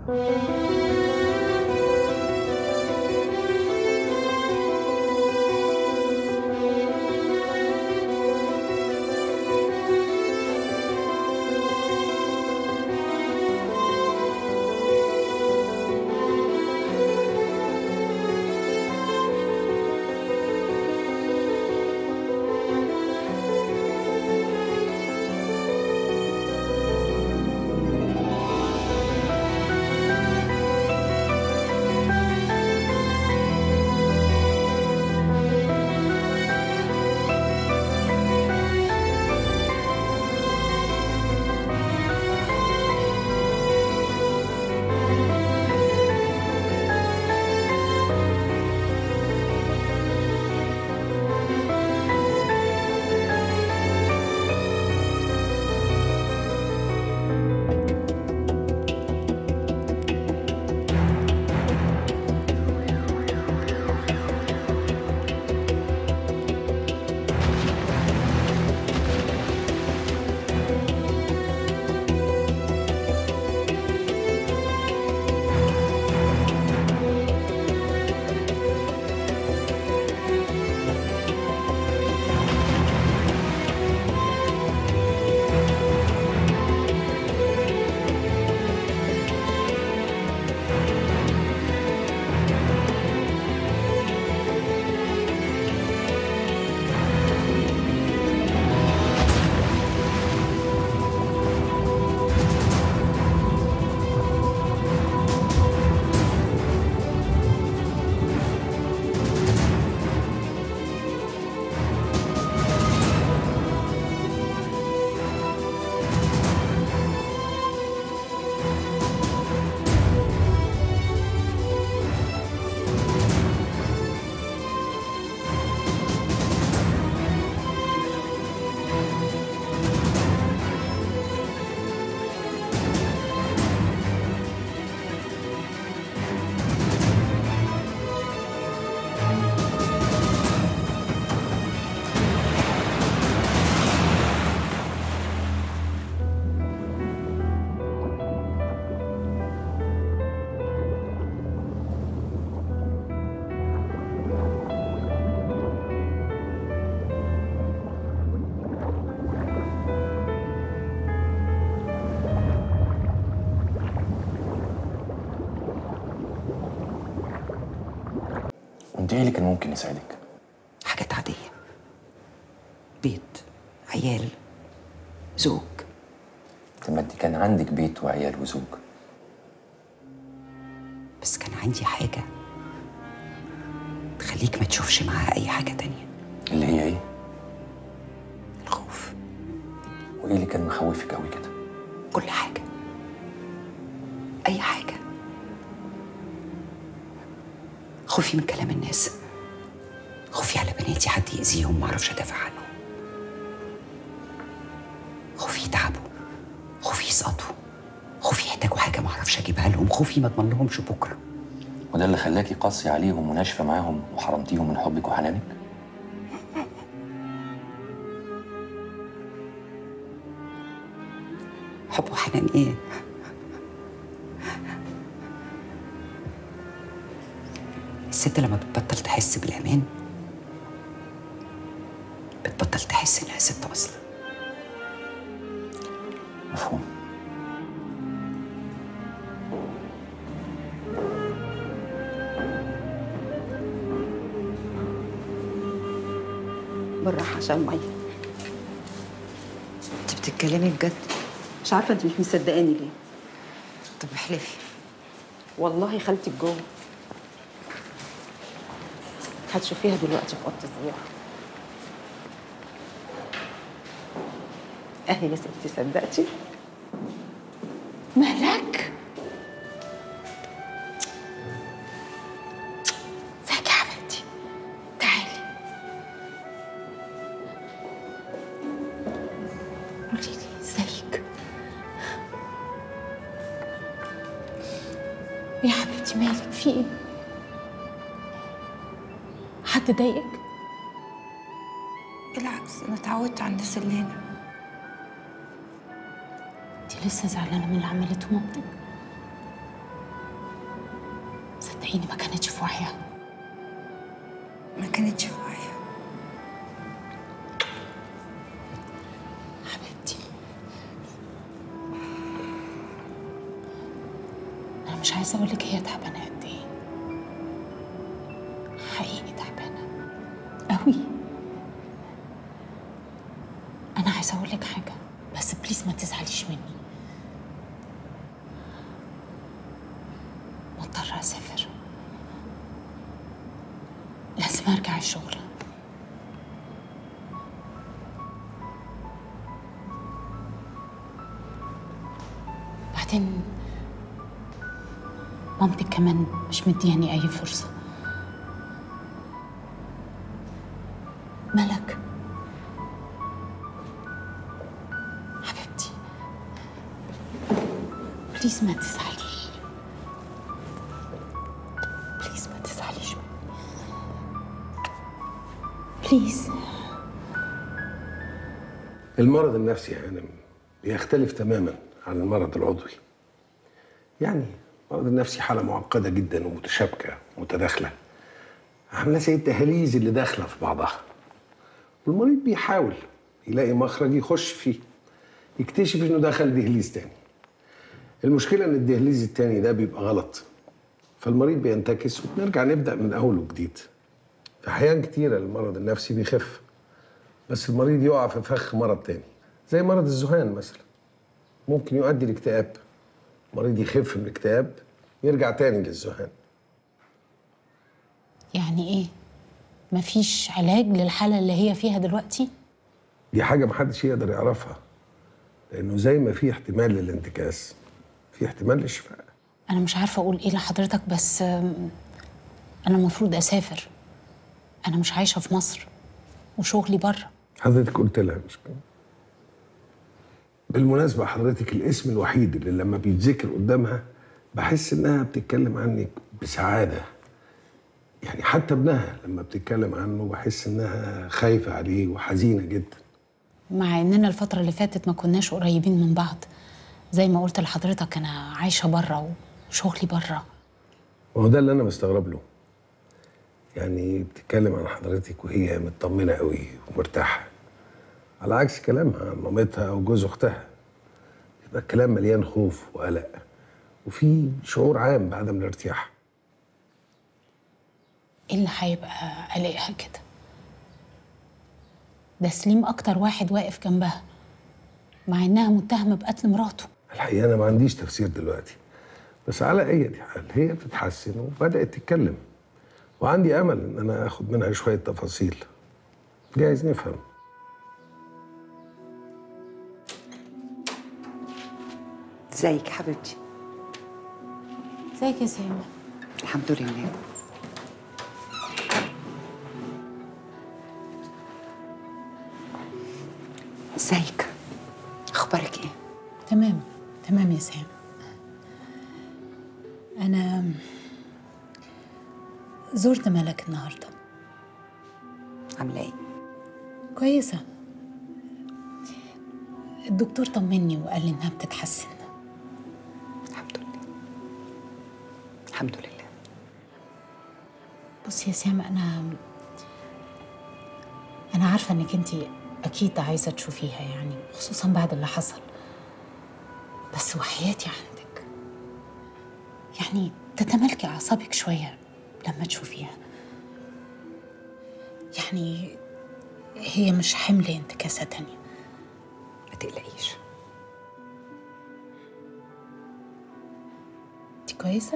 وانت ايه اللي كان ممكن يساعدك؟ حاجات عادية بيت عيال زوج طب ما انت كان عندك بيت وعيال وزوج بس كان عندي حاجة تخليك ما تشوفش معاها أي حاجة تانية اللي هي ايه؟ الخوف وايه اللي كان مخوفك قوي كده؟ كل حاجة أي حاجة خوفي من كلام الناس خوفي على بناتي حد يأذيهم معرفش أدافع عنهم خوفي يتعبوا خوفي يسقطوا خوفي يحتاجوا حاجة معرفش أجيبها لهم خوفي ما أضمن لهمش بكرة وده اللي خلاكي قاسي عليهم وناشفه معاهم وحرمتيهم من حبك وحنانك؟ حب وحنان إيه الست لما بتبطل تحس بالأمان بتبطل تحس إنها ست أصلا مفهوم بالراحه عشان الميه أنت بتتكلمي بجد مش عارفه انت مش مصدقاني ليه طب احلفي والله خالتي جوه هتشوفيها دلوقتي في اوضه الزياره اهي يا ستي صدقتي مالك ازيك يا حبيبتي تعالي قولي لي ازيك يا حبيبتي مالك في ايه؟ حد ضايقك؟ بالعكس انا اتعودت على الناس اللي هنا انت لسه زعلانه من اللي عملته مامتك؟ صدقيني ما كانتش في وعيها ما كانتش في وعيها حبيبتي انا مش عايزه اقول لك هي تعبانه قد ايه حقيقي تعبانه قوي انا عايزه اقول لك حاجه بس بليز ما تزعليش مني مضطره اسافر لازم ارجع الشغل بعدين مامتك كمان مش مدياني أي فرصة ملك حبيبتي بليز ما تزعليش بليز ما تزعليش مني بليز المرض النفسي يا هانم بيختلف تماما عن المرض العضوي يعني المرض النفسي حالة معقدة جدا ومتشابكة ومتداخلة عاملة زي الدهاليز اللي داخلة في بعضها والمريض بيحاول يلاقي مخرج يخش فيه يكتشف انه دخل دهليز تاني المشكلة ان الدهليز التاني ده بيبقى غلط فالمريض بينتكس وبنرجع نبدأ من أول وجديد في أحيان كتيرة المرض النفسي بيخف بس المريض يقع في فخ مرض تاني زي مرض الذهان مثلا ممكن يؤدي لاكتئاب مريض يخف من الاكتئاب يرجع تاني للذهان يعني إيه؟ مفيش علاج للحالة اللي هي فيها دلوقتي؟ دي حاجة محدش يقدر يعرفها لأنه زي ما في احتمال للانتكاس في احتمال للشفاء أنا مش عارفة أقول إيه لحضرتك بس آم، أنا المفروض أسافر أنا مش عايشة في مصر وشغلي بره حضرتك قلت لها مش كده بالمناسبة حضرتك الاسم الوحيد اللي لما بيتذكر قدامها بحس إنها بتتكلم عنك بسعادة يعني حتى ابنها لما بتتكلم عنه بحس إنها خايفة عليه وحزينة جدا مع إننا الفترة اللي فاتت ما كناش قريبين من بعض زي ما قلت لحضرتك أنا عايشة بره وشغلي بره وهو ده اللي أنا مستغرب له يعني بتتكلم عن حضرتك وهي مطمنة قوي ومرتاحة على عكس كلامها عن مامتها أو جوز أختها يبقى الكلام مليان خوف وقلق وفي شعور عام بعدم الارتياح إيه اللي هيبقى قلقها كده؟ ده سليم أكتر واحد واقف جنبها مع إنها متهمة بقتل مراته الحقيقة أنا ما عنديش تفسير دلوقتي بس على أي حال هي بتتحسن وبدأت تتكلم وعندي أمل إن أنا آخد منها شوية تفاصيل جايز نفهم ازيك حبيبتي ازيك يا سامة الحمد لله ازيك اخبارك ايه تمام تمام يا سام أنا زرت ملك النهاردة عامله ايه كويسة الدكتور طمني وقال لي إنها بتتحسن الحمد لله الحمد لله بصي يا سام أنا أنا عارفة إنك أنت أكيد عايزة تشوفيها يعني خصوصا بعد اللي حصل بس وحياتي عندك يعني تتملكي أعصابك شوية لما تشوفيها يعني هي مش حمل انتكاسة تانية ما تقلقيش انت كويسة؟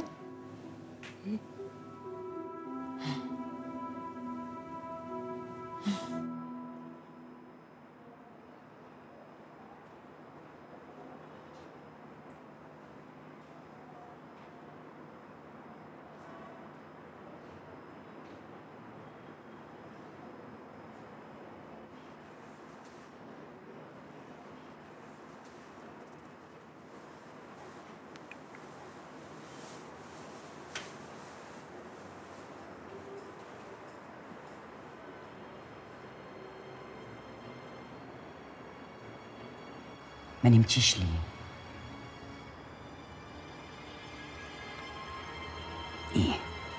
ما نمتيش ليه ايه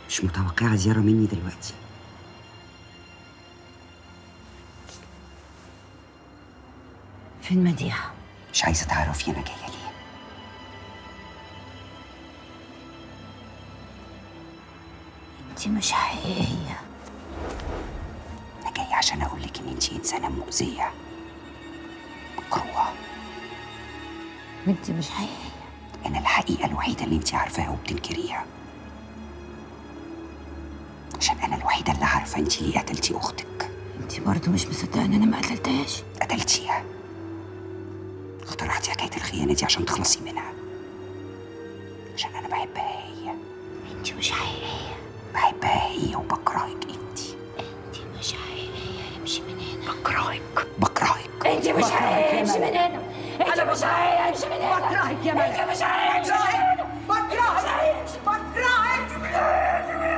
مش متوقعة زيارة مني دلوقتي فين مديحة؟ مش عايزة تعرفي أنا جاية ليه انت مش حقيقية أنا جاية عشان أقولك إن أنتي إنسانة مؤذية مكروهة انت مش حقيقية أنا الحقيقة الوحيدة اللي أنتي عارفاها وبتنكريها عشان أنا الوحيدة اللي عارفة أنتي ليه قتلتي أختك انت برضه مش مصدقة ان انا ما قتلتهاش قتلتيها اخترعتي حكاية الخيانة دي عشان تخلصي منها عشان أنا بحبها هي انت مش حقيقية بحبها هي وبكرهك انتي انت مش حقيقية امشي من هنا بكرهك بكرهك انت مش حقيقية امشي من هنا انت مش حقيقية امشي من هنا بكرهك يا ملك انت مش حقيقية امشي من هنا بكرهك بكرهك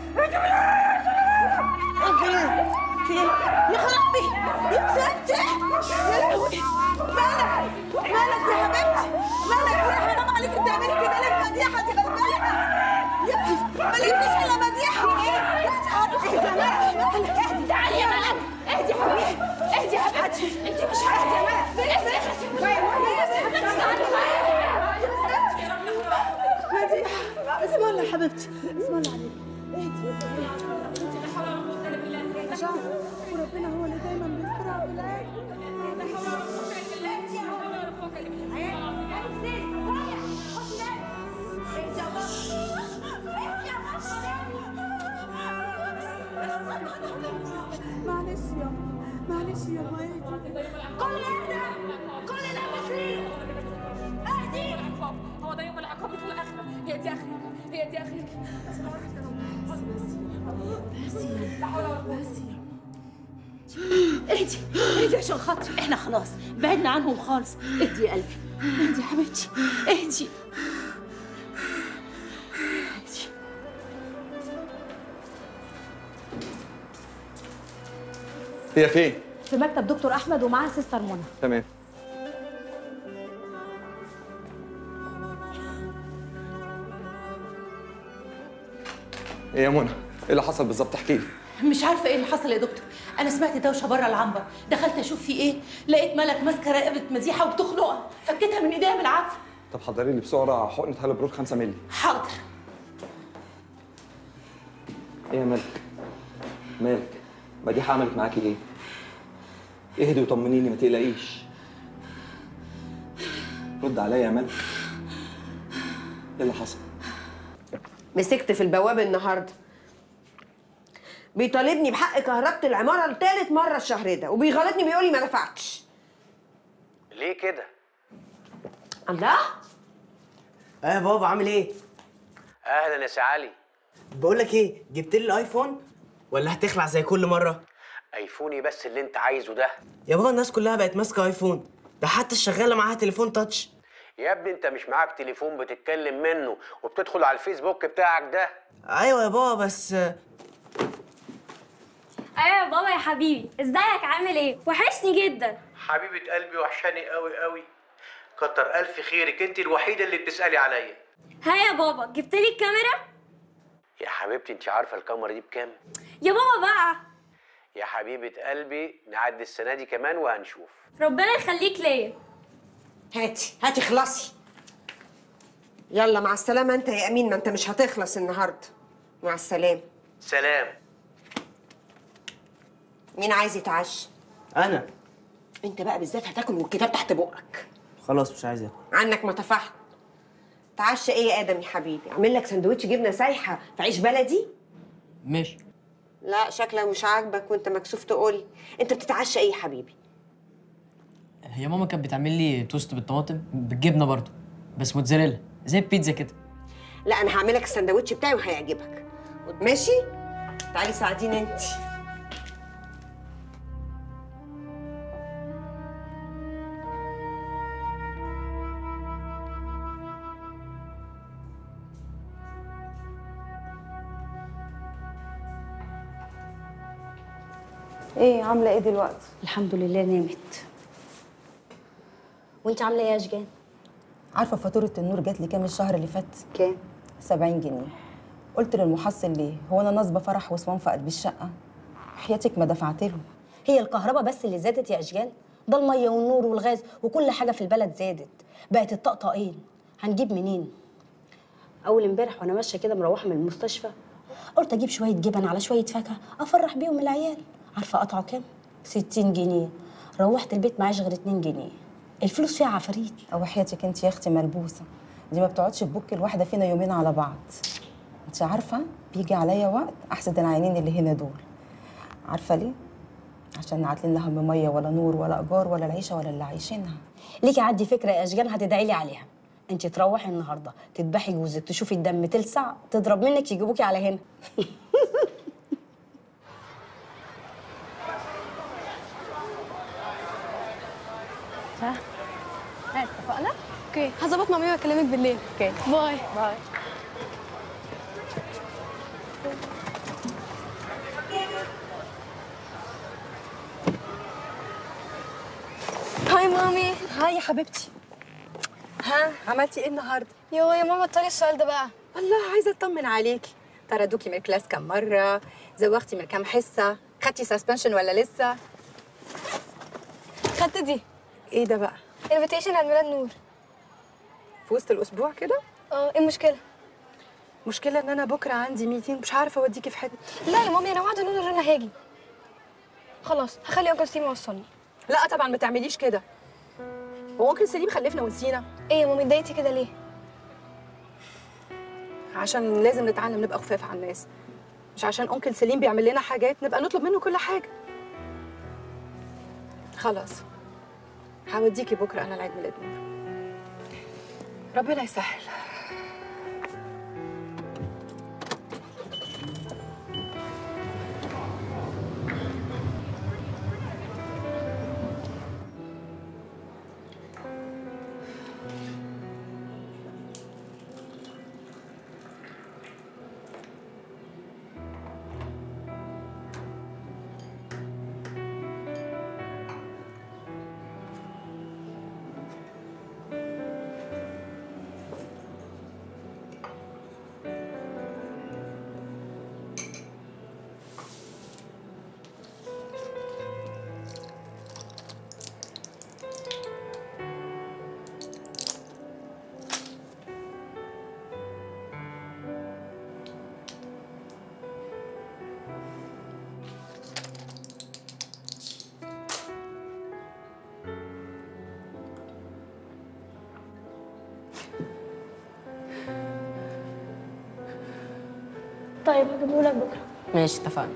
يا خرابي يا ستي يا لهوي مالك مالك يا حبيبتي مالك يا حرام عليك بتعملي كده ليه في مديحه دي غلبانه يا ابني ما لقيتيش الا مديحه يا اختي حرام مالك اهدي تعالي يا ملك اهدي يا حبيبتي اهدي يا حبيبتي انت مش اهدي يا ملك مديحه اسم الله يا حبيبتي اسم الله عليك اهدي وربنا هو اللي دايما بيسترها في الاخر معلش يا معلش يا اهدي كل ده كل ده مسلم اهدي هو ده يوم العقاب في الاخره هي دي اخرك هي دي اخرك اهدي اهدي عشان خاطري احنا خلاص بعدنا عنهم خالص اهدي يا قلبي اهدي يا حبيبتي اهدي هي فين؟ في مكتب دكتور احمد ومعاه سيستر منى تمام ايه يا منى؟ ايه اللي حصل بالظبط احكي لي مش عارفه ايه اللي حصل يا دكتور انا سمعت دوشه بره العنبر دخلت اشوف في ايه لقيت ملك ماسكه رقبه مديحه وبتخنقها فكيتها من ايديها بالعافيه طب حضري لي بسرعه حقنه هالبرود 5 مللي حاضر ايه يا مالك؟ مالك؟ مديحه عملت معاكي ايه؟ اهدي وطمنيني ما تقلقيش رد عليا يا مالك ايه اللي حصل؟ مسكت في البوابه النهارده بيطالبني بحق كهربة العمارة لتالت مرة الشهر ده وبيغلطني بيقول لي ما دفعتش ليه كده؟ الله اه يا بابا عامل ايه؟ اهلا يا سي علي بقول لك ايه جبت لي الايفون ولا هتخلع زي كل مره؟ ايفوني بس اللي انت عايزه ده يا بابا الناس كلها بقت ماسكه ايفون ده حتى الشغاله معاها تليفون تاتش يا ابني انت مش معاك تليفون بتتكلم منه وبتدخل على الفيسبوك بتاعك ده ايوه يا بابا بس ايوه يا بابا يا حبيبي ازيك عامل ايه وحشني جدا حبيبة قلبي وحشاني قوي قوي كتر الف خيرك انت الوحيدة اللي بتسألي عليا ها يا بابا جبت لي الكاميرا يا حبيبتي انت عارفة الكاميرا دي بكام؟ يا بابا بقى يا حبيبة قلبي نعدي السنة دي كمان وهنشوف ربنا يخليك ليا هاتي هاتي خلصي يلا مع السلامة انت يا امين ما انت مش هتخلص النهارده مع السلامة سلام مين عايز يتعشى؟ انا انت بقى بالذات هتاكل والكتاب تحت بقك خلاص مش عايز اكل عنك ما طفحت تعشى ايه يا ادم يا حبيبي اعمل لك سندوتش جبنه سايحه في عيش بلدي ماشي لا شكلك مش عاجبك وانت مكسوف تقولي انت بتتعشى ايه يا حبيبي هي ماما كانت بتعمل لي توست بالطماطم بالجبنه برضو بس موتزاريلا زي البيتزا كده لا انا هعمل لك السندوتش بتاعي وهيعجبك ماشي تعالي ساعديني انت ايه عامله ايه دلوقتي الحمد لله نامت وانت عامله ايه يا اشجان عارفه فاتوره النور جات لي كام الشهر اللي فات كام 70 جنيه قلت للمحصل ليه هو انا نصبه فرح وسوان في قلب الشقه حياتك ما دفعت له هي الكهرباء بس اللي زادت يا اشجان ده الميه والنور والغاز وكل حاجه في البلد زادت بقت الطقطقين هنجيب منين اول امبارح وانا ماشيه كده مروحه من المستشفى قلت اجيب شويه جبن على شويه فاكهه افرح بيهم العيال عارفه قطعه كام 60 جنيه روحت البيت معيش غير 2 جنيه الفلوس فيها عفاريت او حياتك انت يا اختي ملبوسه دي ما بتقعدش في بوك الواحده فينا يومين على بعض انت عارفه بيجي عليا وقت احسد العيانين اللي هنا دول عارفه ليه عشان عاتلين لا هم ميه ولا نور ولا ايجار ولا العيشه ولا اللي عايشينها ليكي عندي فكره يا اشجان هتدعي لي عليها انت تروحي النهارده تذبحي جوزك تشوفي الدم تلسع تضرب منك يجيبوكي على هنا ها ها اتفقنا؟ اوكي هظبط مع مامي واكلمك بالليل اوكي باي باي هاي مامي هاي يا حبيبتي ها عملتي ايه النهارده يو يا ماما اضطري السؤال ده بقى والله عايزه اطمن عليكي طردوكي من الكلاس كم مره زوغتي من كام حصه خدتي سسبنشن ولا لسه خدت دي ايه ده بقى انفيتيشن عيد ميلاد نور في وسط الاسبوع كده اه ايه المشكله مشكله ان انا بكره عندي ميتنج مش عارفه اوديكي في حته لا يا مامي انا وعد نور ان انا هاجي خلاص هخلي انكل سيم يوصلني لا طبعا ما تعمليش كده هو انكل سليم خلفنا ونسينا ايه يا مامي اتضايقتي كده ليه عشان لازم نتعلم نبقى خفاف على الناس مش عشان انكل سليم بيعمل لنا حاجات نبقى نطلب منه كل حاجه خلاص هوديكي بكره انا العيد ميلاد نور ربنا يسهل طيب هجيبهولك بكره ماشي اتفقنا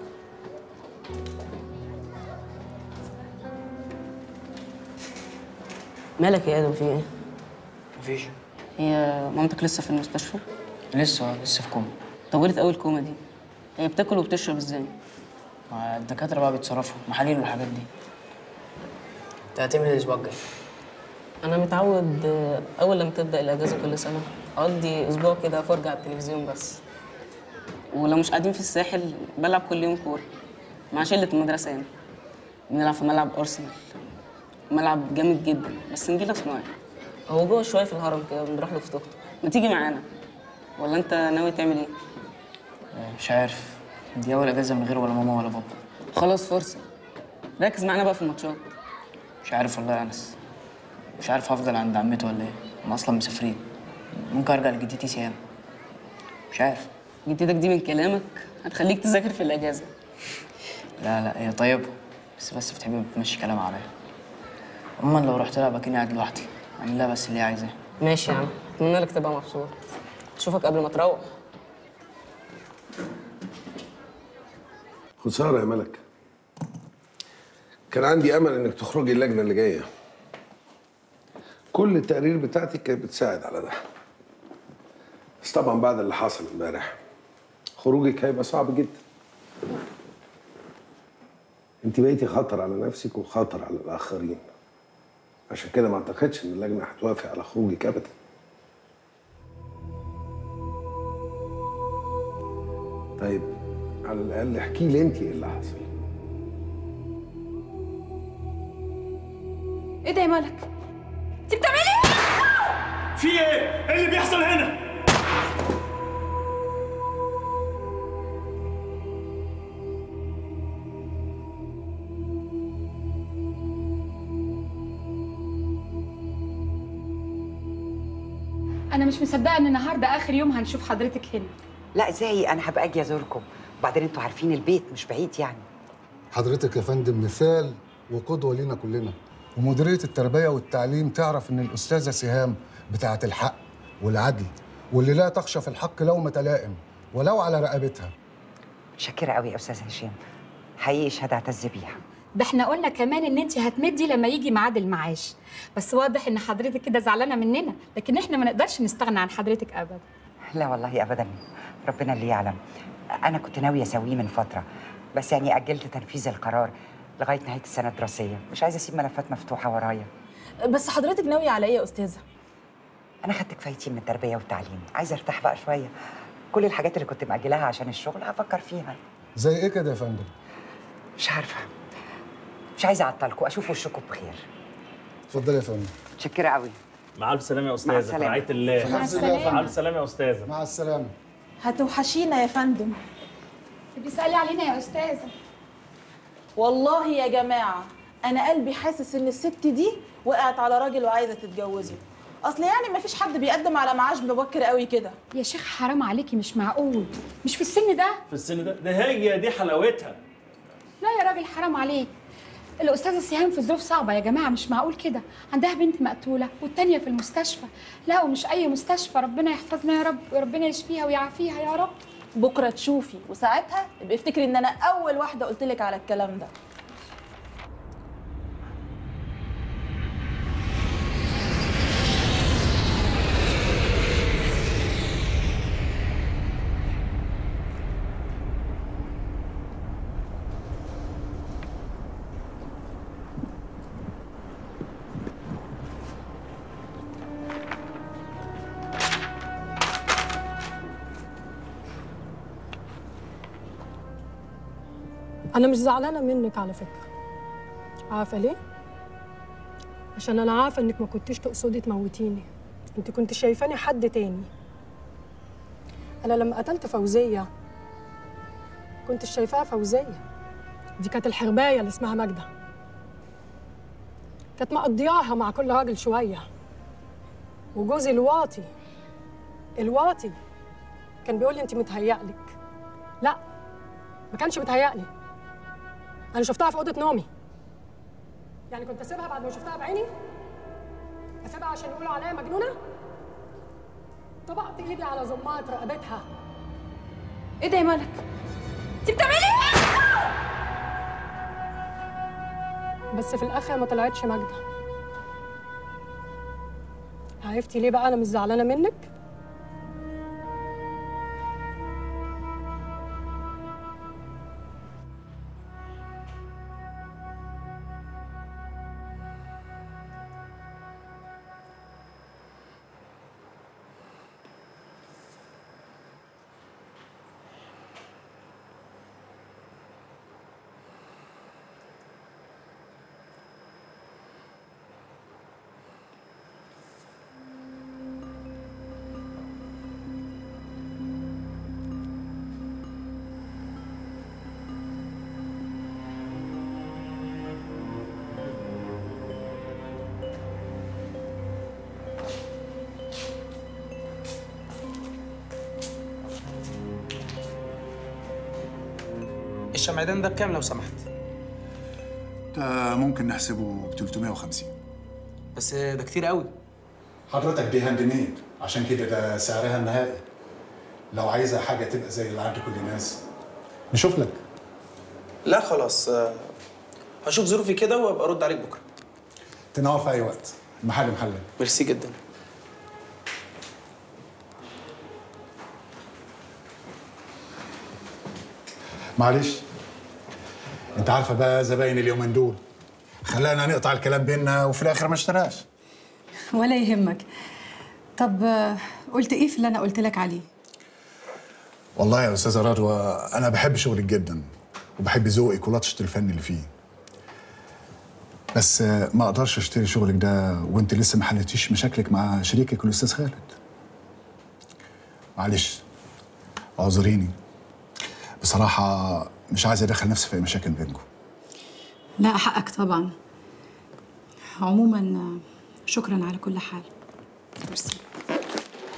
مالك يا ادم في ايه؟ مفيش هي مامتك لسه في المستشفى؟ لسه لسه في كوما طولت قوي الكومه دي هي بتاكل وبتشرب ازاي؟ مع الدكاترة بقى بيتصرفوا محاليل والحاجات دي انت هتعمل ايه الاسبوع الجاي؟ انا متعود آه، اول لما تبدا الاجازه كل سنه اقضي اسبوع كده فرجه على التلفزيون بس ولو مش قاعدين في الساحل بلعب كل يوم كوره مع شله المدرسه يعني بنلعب في ملعب ارسنال ملعب جامد جدا بس نجيله صناعي هو جوه شويه في الهرم كده بنروح له في توك توك ما تيجي معانا ولا انت ناوي تعمل ايه مش عارف دي اول اجازة من غير ولا ماما ولا بابا خلاص فرصه ركز معانا بقى في الماتشات مش عارف والله يا انس مش عارف هفضل عند عمتي ولا ايه هم اصلا مسافرين ممكن ارجع لجدتي سيام مش عارف جدتك دي من كلامك هتخليك تذاكر في الاجازه لا لا هي طيبة بس بس بتحب تمشي كلام عليا عموما لو رحت لها بكيني قاعد لوحدي اعمل لها بس اللي هي عايزاه ماشي يا عم اتمنى لك تبقى مبسوط اشوفك قبل ما تروح خسارة يا ملك كان عندي أمل إنك تخرجي اللجنة اللي جاية كل التقارير بتاعتك كانت بتساعد على ده بس طبعا بعد اللي حصل امبارح خروجك هيبقى صعب جدا انت بقيتي خطر على نفسك وخطر على الآخرين عشان كده ما اعتقدش ان اللجنة هتوافق على خروجك أبدا طيب على الأقل احكي لي انت ايه اللي حصل ايه ده يا ملك؟ انت بتعملي ايه؟ في ايه؟ ايه اللي بيحصل هنا؟ انا مش مصدقه ان النهارده اخر يوم هنشوف حضرتك هنا لا ازاي انا هبقى اجي ازوركم وبعدين انتوا عارفين البيت مش بعيد يعني حضرتك يا فندم مثال وقدوة لينا كلنا ومديرية التربية والتعليم تعرف إن الأستاذة سهام بتاعة الحق والعدل واللي لا تخشى في الحق لومة لائم ولو على رقبتها شاكرة قوي يا أستاذ هشام حقيقي شهادة أعتز بيها ده احنا قلنا كمان ان انت هتمدي لما يجي ميعاد المعاش بس واضح ان حضرتك كده زعلانه مننا لكن احنا ما نقدرش نستغنى عن حضرتك ابدا لا والله أبدا ربنا اللي يعلم أنا كنت ناوية أسويه من فترة بس يعني أجلت تنفيذ القرار لغاية نهاية السنة الدراسية مش عايزة أسيب ملفات مفتوحة ورايا بس حضرتك ناويه على ايه يا استاذه أنا خدت كفايتي من التربية والتعليم عايزة أرتاح بقى شوية كل الحاجات اللي كنت مأجلاها عشان الشغل هفكر فيها زي إيه كده يا فندم؟ مش عارفة مش عايزة أعطلكم أشوف وشكم بخير اتفضلي يا فندم متشكرة قوي مع الف سلامه يا مع استاذه في السلامة. رعايه الله مع السلامة. مع الف سلامه يا استاذه مع السلامة هتوحشينا يا فندم بيسالي علينا يا استاذه والله يا جماعه انا قلبي حاسس ان الست دي وقعت على راجل وعايزه تتجوزه اصل يعني ما فيش حد بيقدم على معاش مبكر قوي كده يا شيخ حرام عليكي مش معقول مش في السن ده في السن ده ده هي دي حلاوتها لا يا راجل حرام عليك الأستاذة سهام في ظروف صعبة يا جماعة مش معقول كده عندها بنت مقتولة والتانية في المستشفى لا ومش أي مستشفى ربنا يحفظنا يا رب وربنا يشفيها ويعافيها يا رب بكره تشوفي وساعتها ابقي افتكري ان انا اول واحده قلت لك على الكلام ده أنا مش زعلانة منك على فكرة عارفة ليه؟ عشان أنا عارفة إنك ما كنتيش تقصدي تموتيني أنت كنت شايفاني حد تاني أنا لما قتلت فوزية كنت شايفاها فوزية دي كانت الحرباية اللي اسمها ماجدة كانت مقضياها مع كل راجل شوية وجوزي الواطي الواطي كان بيقول لي أنت متهيألك لا ما كانش متهيألي انا شفتها في اوضه نومي يعني كنت اسيبها بعد ما شفتها بعيني اسيبها عشان يقولوا عليا مجنونه طبقت ايدي على زمات رقبتها ايه ده يا ملك؟ انت بتعملي ايه؟ بس في الاخر ما طلعتش ماجده عرفتي ليه بقى انا مش زعلانه منك الشمعدان ده بكام لو سمحت ده ممكن نحسبه ب 350 بس ده كتير قوي حضرتك دي هاند ميد عشان كده ده سعرها النهائي لو عايزه حاجه تبقى زي اللي عند كل الناس نشوف لك لا خلاص آه، هشوف ظروفي كده وابقى ارد عليك بكره تنور في اي وقت المحل محلك ميرسي جدا معلش انت عارفه بقى زباين اليومين دول خلانا نقطع الكلام بينا وفي الاخر ما اشتراش ولا يهمك طب آه، قلت ايه في اللي انا قلت لك عليه والله يا استاذه رضوى انا بحب شغلك جدا وبحب ذوقك ولطشه الفن اللي فيه بس آه، ما اقدرش اشتري شغلك ده وانت لسه ما حلتيش مشاكلك مع شريكك الاستاذ خالد معلش اعذريني بصراحه مش عايز ادخل نفسي في اي مشاكل بينكم لا حقك طبعا عموما آه، شكرا على كل حال ميرسي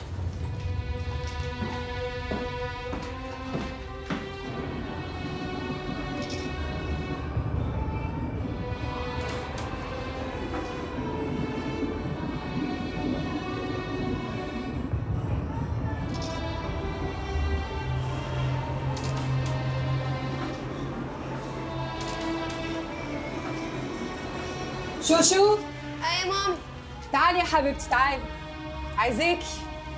شوشو اي مامي تعالي يا حبيبتي تعالي عايزاكي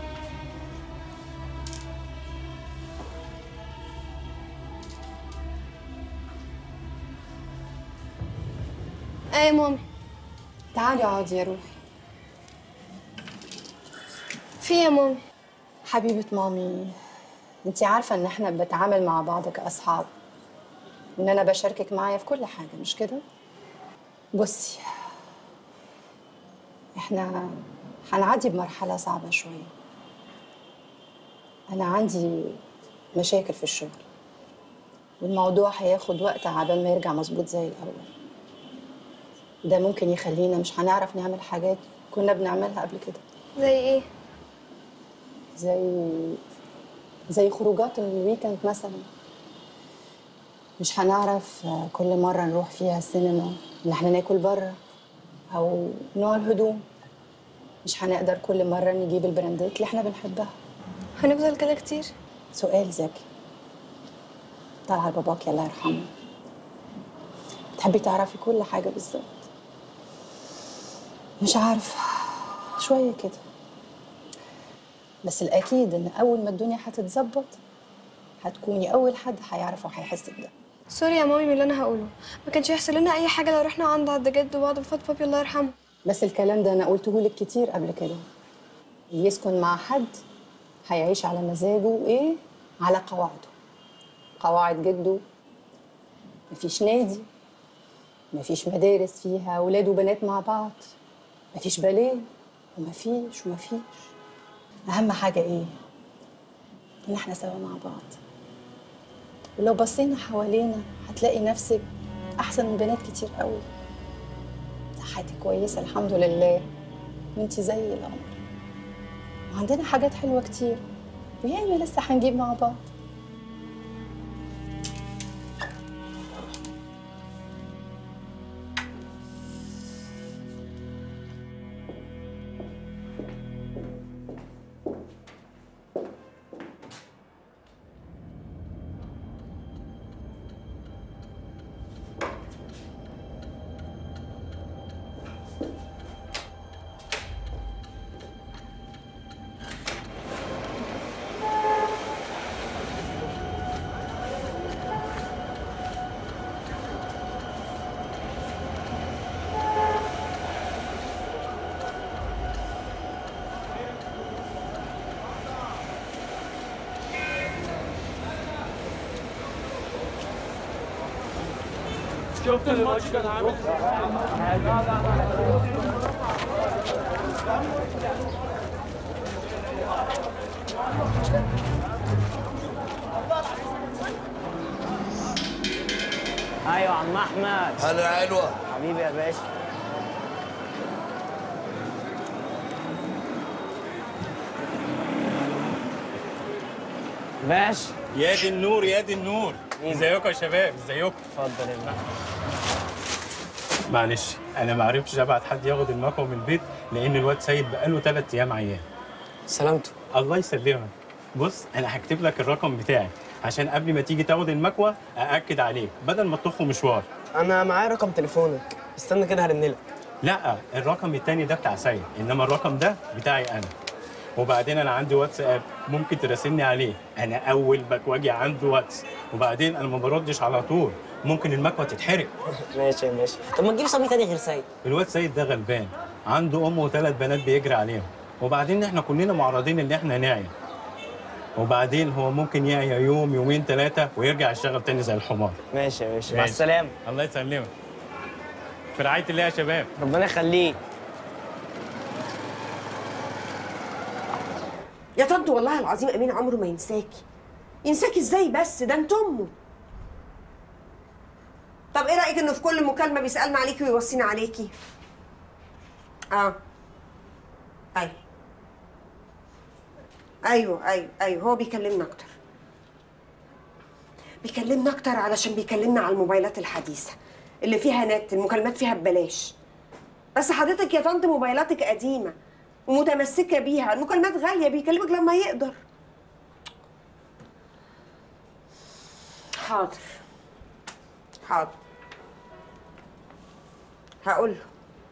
اي مامي تعالي اقعدي يا روحي في يا مامي حبيبة مامي انت عارفة ان احنا بنتعامل مع بعض كأصحاب وان انا بشاركك معايا في كل حاجة مش كده؟ بصي احنا هنعدي بمرحلة صعبة شوية انا عندي مشاكل في الشغل والموضوع هياخد وقت عبال ما يرجع مظبوط زي الأول ده ممكن يخلينا مش هنعرف نعمل حاجات كنا بنعملها قبل كده زي ايه زي زي خروجات الويكند مثلا مش هنعرف آه، كل مرة نروح فيها السينما إن احنا ناكل بره أو نوع الهدوم مش هنقدر كل مرة نجيب البراندات اللي احنا بنحبها هنفضل كده كتير سؤال ذكي طلع باباك الله يرحمه تحبي تعرفي كل حاجة بالظبط مش عارفة شوية كده بس الأكيد إن أول ما الدنيا هتتظبط هتكوني أول حد هيعرف وهيحس بده سوري يا مامي من اللي انا هقوله ما كانش يحصل لنا اي حاجه لو رحنا عند عند جد وبعد وفاة بابي الله يرحمه بس الكلام ده أنا قلته لك كتير قبل كده اللي يسكن مع حد هيعيش على مزاجه وإيه على قواعده قواعد جده مفيش نادي مفيش مدارس فيها ولاد وبنات مع بعض مفيش باليه ومفيش ومفيش أهم حاجة إيه؟ إن إحنا سوا مع بعض ولو بصينا حوالينا هتلاقي نفسك أحسن من بنات كتير قوي صحتك كويسة الحمد لله وانتي زي القمر وعندنا حاجات حلوة كتير وياما لسه هنجيب مع بعض شفت الماتش كان عامل ايوه يا عم احمد هلا علوة حبيبي يا باشا باشا يا دي النور يا دي النور ازيكم يا شباب ازيكم اتفضل يا باشا معلش انا ما عرفتش ابعت حد ياخد المكوى من البيت لان الواد سيد بقاله ثلاث ايام عيان سلامته الله يسلمك بص انا هكتب لك الرقم بتاعي عشان قبل ما تيجي تاخد المكوى ااكد عليك بدل ما تطخوا مشوار انا معايا رقم تليفونك استنى كده هرنلك لا الرقم التاني ده بتاع سيد انما الرقم ده بتاعي انا وبعدين انا عندي واتساب ممكن تراسلني عليه انا اول مكواجي عنده واتس وبعدين انا ما بردش على طول ممكن المكوى تتحرق ماشي يا ماشي طب ما تجيب صبي تاني غير سيد الواد سيد ده غلبان عنده ام وثلاث بنات بيجري عليهم وبعدين احنا كلنا معرضين ان احنا نعيا وبعدين هو ممكن يعيا يوم يومين ثلاثه ويرجع يشتغل تاني زي الحمار ماشي يا باشا مع ماشي. السلامه الله يسلمك في رعايه الله يا شباب ربنا يخليك يا طنط والله العظيم امين عمره ما ينساكي ينساكي ازاي بس ده انت امه طب ايه رايك انه في كل مكالمه بيسالنا عليكي ويوصينا عليكي اه ايوه ايوه ايوه ايوه هو بيكلمنا اكتر بيكلمنا اكتر علشان بيكلمنا على الموبايلات الحديثه اللي فيها نت المكالمات فيها ببلاش بس حضرتك يا طنط موبايلاتك قديمه ومتمسكه بيها المكالمات غاليه بيكلمك لما يقدر حاضر حاضر هقول له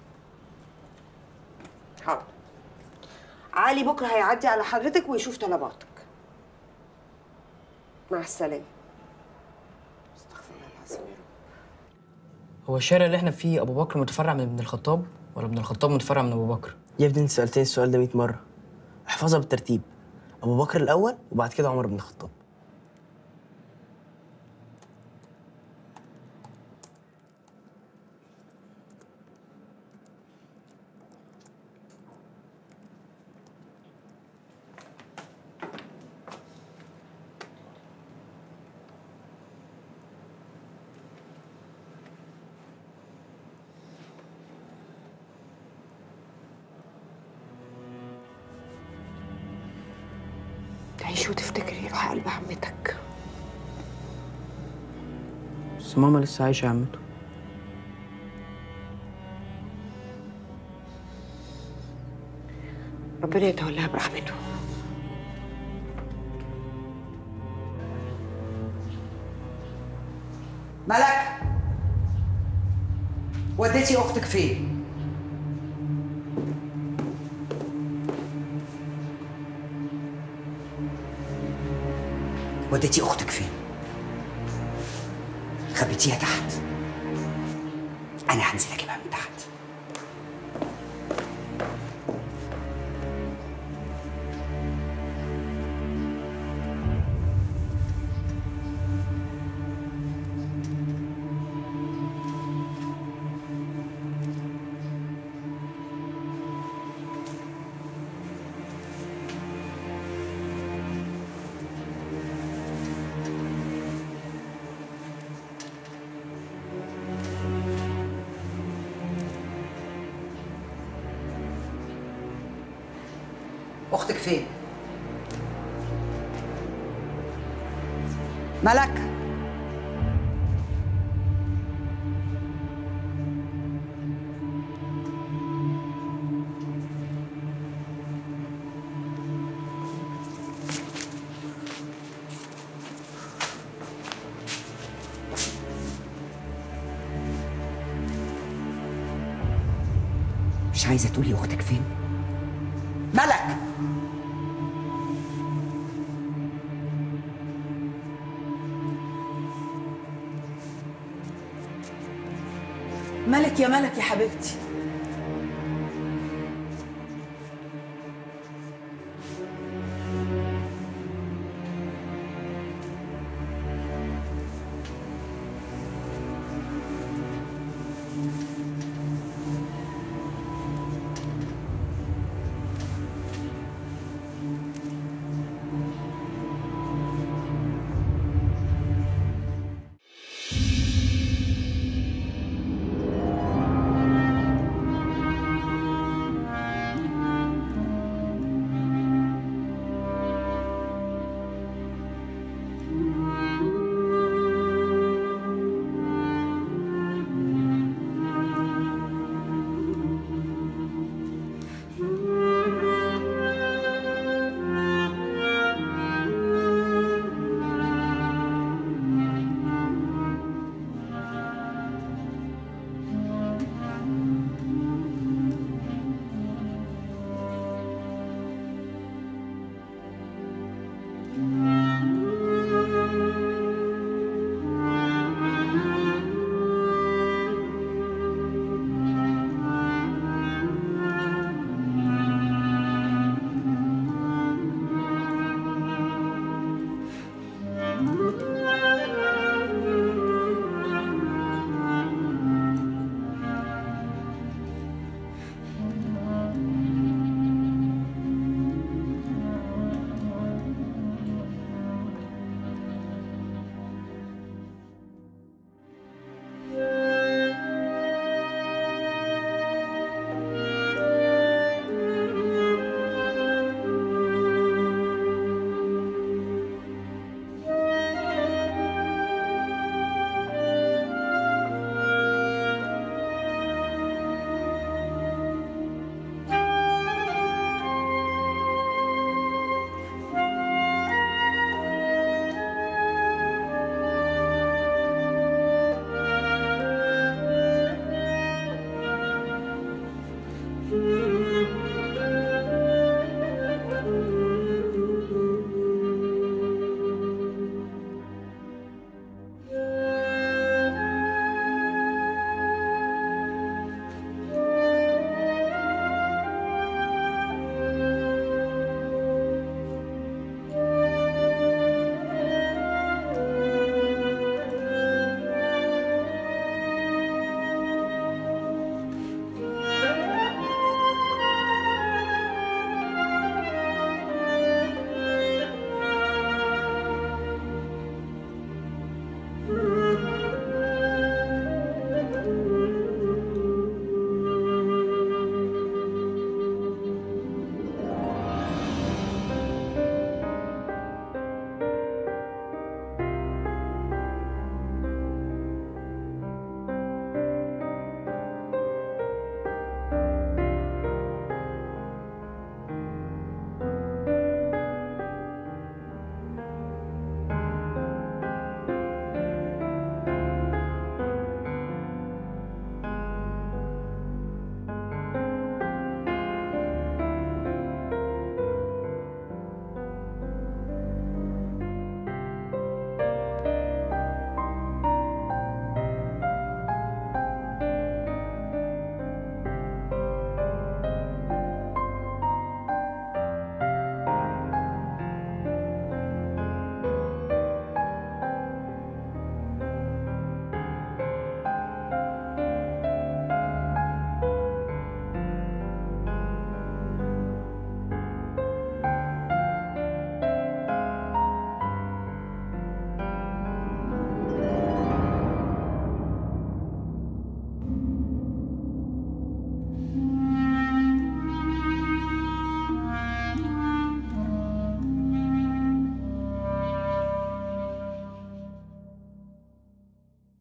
حاضر علي بكره هيعدي على حضرتك ويشوف طلباتك مع السلامه هو الشارع اللي احنا فيه ابو بكر متفرع من ابن الخطاب ولا ابن الخطاب متفرع من ابو بكر يا ابني انت سالتني السؤال ده 100 مره احفظها بالترتيب ابو بكر الاول وبعد كده عمر بن الخطاب تعيش وتفتكري يروح قلب عمتك بس ماما لسه عايشه يا عمته ربنا يتولاها برحمته ملك وديتي اختك فين وديتي اختك فين خبيتيها تحت انا هنزل اجيبها من تحت اختك فين ملك مش عايزه تقولي اختك فين ملك ملك يا ملك يا حبيبتي